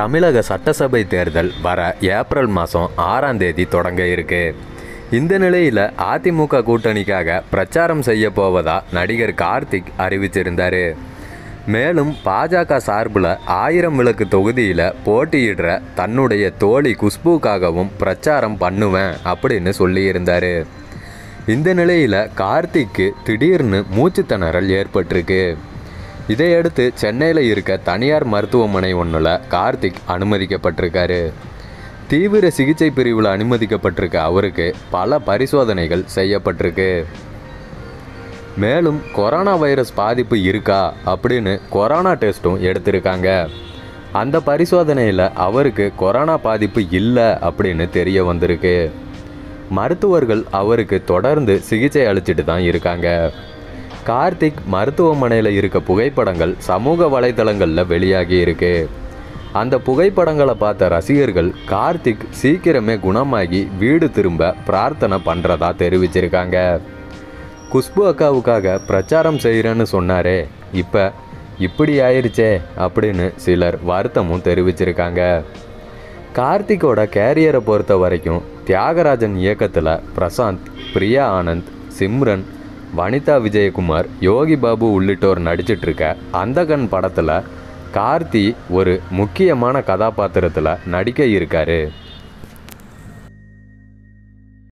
தமிழக சட்டசபை தேர்தல் வர ஏப்ரல் மாதம் ஆறாம் தேதி தொடங்க இருக்கு இந்த நிலையில் அதிமுக கூட்டணிக்காக பிரச்சாரம் செய்ய போவதா நடிகர் கார்த்திக் அறிவிச்சிருந்தாரு மேலும் பாஜக சார்பில் ஆயிரம் விளக்கு தொகுதியில் போட்டியிடுற தன்னுடைய தோழி குஷ்புக்காகவும் பிரச்சாரம் பண்ணுவேன் அப்படின்னு சொல்லியிருந்தாரு இந்த நிலையில் கார்த்திக்கு திடீர்னு மூச்சுத் திணறல் ஏற்பட்டிருக்கு இதையடுத்து சென்னையில் இருக்க தனியார் மருத்துவமனை ஒன்றில் கார்த்திக் அனுமதிக்கப்பட்டிருக்காரு தீவிர சிகிச்சை பிரிவில் அனுமதிக்கப்பட்டிருக்க அவருக்கு பல பரிசோதனைகள் செய்யப்பட்டிருக்கு மேலும் கொரோனா வைரஸ் பாதிப்பு இருக்கா அப்படின்னு கொரோனா டெஸ்ட்டும் எடுத்திருக்காங்க அந்த பரிசோதனையில் அவருக்கு கொரோனா பாதிப்பு இல்லை அப்படின்னு தெரிய வந்திருக்கு மருத்துவர்கள் அவருக்கு தொடர்ந்து சிகிச்சை அளிச்சிட்டு தான் இருக்காங்க கார்த்திக் மருத்துவமனையில் இருக்க புகைப்படங்கள் சமூக வலைதளங்களில் வெளியாகி இருக்கு அந்த புகைப்படங்களை பார்த்த ரசிகர்கள் கார்த்திக் சீக்கிரமே குணமாகி வீடு திரும்ப பிரார்த்தனை பண்ணுறதா தெரிவிச்சிருக்காங்க குஷ்பு அக்காவுக்காக பிரச்சாரம் செய்கிறேன்னு சொன்னாரே இப்போ இப்படி ஆயிருச்சே அப்படின்னு சிலர் வருத்தமும் தெரிவிச்சிருக்காங்க கார்த்திக்கோட கேரியரை பொறுத்த வரைக்கும் தியாகராஜன் இயக்கத்தில் பிரசாந்த் பிரியா ஆனந்த் சிம்ரன் வனிதா விஜயகுமார் யோகி பாபு உள்ளிட்டோர் நடிச்சிட்டு இருக்க அந்தகன் படத்தில் கார்த்தி ஒரு முக்கியமான கதாபாத்திரத்தில் நடிக்க இருக்காரு